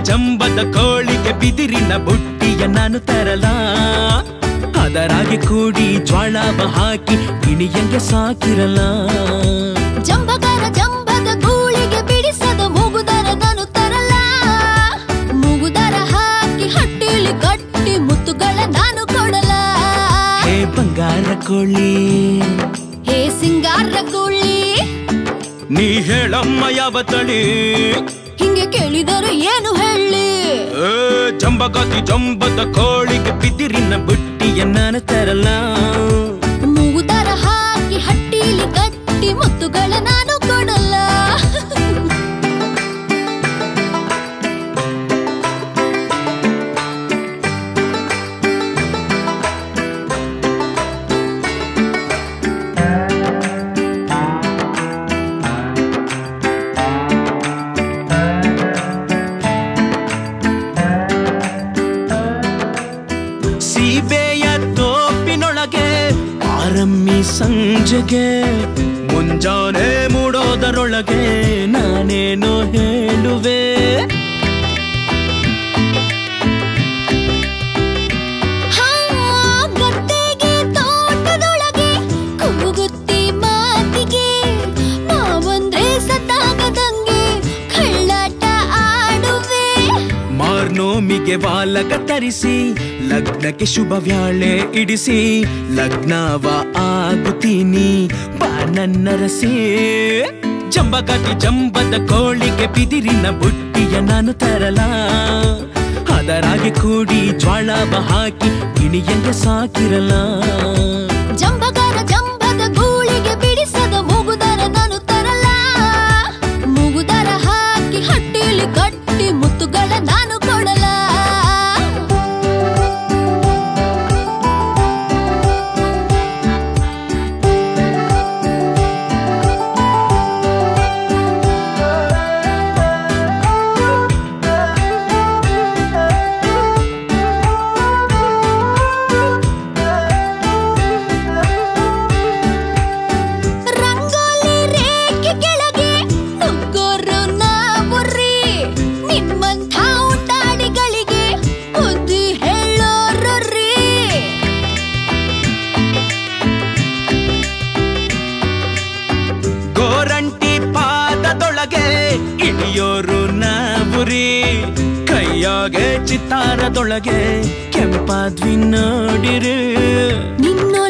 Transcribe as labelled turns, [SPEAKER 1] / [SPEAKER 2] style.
[SPEAKER 1] ಜಂಬದ ಕೋಳಿಗೆ ಬಿದಿರಿನ ಬುಟ್ಟಿಯ ನಾನು ತರಲ ಅದರಾಗೆ ಕೂಡಿ ಜ್ವಾಳವ ಹಾಕಿ ಗಿಣಿಯಂಗೆ ಸಾಕಿರಲ್ಲ
[SPEAKER 2] ಜಂಬಗಾರ ಜಂಬದ ಗೂಳಿಗೆ ಬಿಡಿಸದ ಮೂಗುದರ ನಾನು ತರಲ್ಲ ಮೂಗುದರ ಹಾಕಿ ಹಟ್ಟಿಲಿ ಕಟ್ಟಿ ಮುತ್ತುಗಳ ನಾನು ಕೊಡಲ
[SPEAKER 1] ಹೇ ಬಂಗಾರ ಕೋಳಿ
[SPEAKER 2] ಹೇ ಸಿಂಗಾರ ಗೂಳಿ
[SPEAKER 1] ನೀ ಹೇಳಮ್ಮ ಯಾವ ತಳಿ
[SPEAKER 2] ಹಿಂಗೆ ಕೇಳಿದರು ಏನು ಹೇಳಿ
[SPEAKER 1] ಏ, ಜಂಬಗತಿ ಜಂಬದ ಕೋಳಿಗೆ ಬಿದಿರಿನ ಬುಟ್ಟಿಯ ನಾನು ತರಲ್ಲ
[SPEAKER 2] ಮೂಗುದರ ಹಾಕಿ ಹಟ್ಟಿಲಿ ಕಟ್ಟಿ ಮುತ್ತುಗಳ ನಾನು ಕೊಡಲ್ಲ
[SPEAKER 1] ಸೀಬೆಯ ತೋಪಿನೊಳಗೆ ಆರಮ್ಮಿ ಸಂಜೆಗೆ ಮುಂಜಾನೆ ಮೂಡೋದರೊಳಗೆ ನಾನೇನೋ ಹೇಳುವೆ
[SPEAKER 2] ಹಾ, ಗದ್ದೆಗೆ ತೋಟದೊಳಗೆ ಕೂಗುತ್ತಿ ಮಾತಿಗೆ ನಾವಂದ್ರೆ ಸತ್ತಾಗದಂಗೆ ಕಳ್ಳಾಟ ಆಡುವೆ
[SPEAKER 1] ಮಾರ್ನೋಮಿಗೆ ಬಾಲಕ ತರಿಸಿ ಲಗ್ನಕ್ಕೆ ಶುಭ ವ್ಯಾಳೆ ಇಡಿಸಿ ಲಗ್ನವ ಆಗುತ್ತೀನಿ ಬಾ ನನ್ನ ರಸಿ ಜಂಬಗತಿ ಜಂಬದ ಕೋಳಿಗೆ ಬಿದಿರಿನ ಬುಟ್ಟಿಯ ನಾನು ತರಲ ಅದರಾಗೆ ಕೂಡಿ ಜ್ವಾಳವ ಹಾಕಿ ಗಿಣಿಯಂಗೆ ಸಾಕಿರಲ್ಲ
[SPEAKER 2] ಜಂಬಗಾರ ಜಂಬದ ಗೂಳಿಗೆ ಬಿಡಿಸದ ಮೂಗುದರ ನಾನು ತರಲ್ಲ ಮೂಗುದರ ಹಾಕಿ ಹಟ್ಟಿಲಿ ಕಟ್ಟಿ ಮುತ್ತುಗಳ ನಾನು ಕೊಡಲ ರಂಗೋಲಿ ರೇಖೆ ಕೆಳಗೆ ನುಗ್ಗೋರು ನಾವುರ್ರಿ ನಿಮ್ಮಂಥ ಉಡಾಡಿಗಳಿಗೆ ಬುದ್ಧಿ ಹೇಳೋರು ರೀ
[SPEAKER 1] ಗೋರಂಟಿ ಪಾದದೊಳಗೆ ಇಳಿಯೋರು ನಾವುರಿ ಕೈಯಾಗೆ ಚಿತ್ತಾರದೊಳಗೆ ಕೆಂಪಾದ್ವಿ ನೋಡಿರಿ
[SPEAKER 2] ನಿನ್ನೊಲ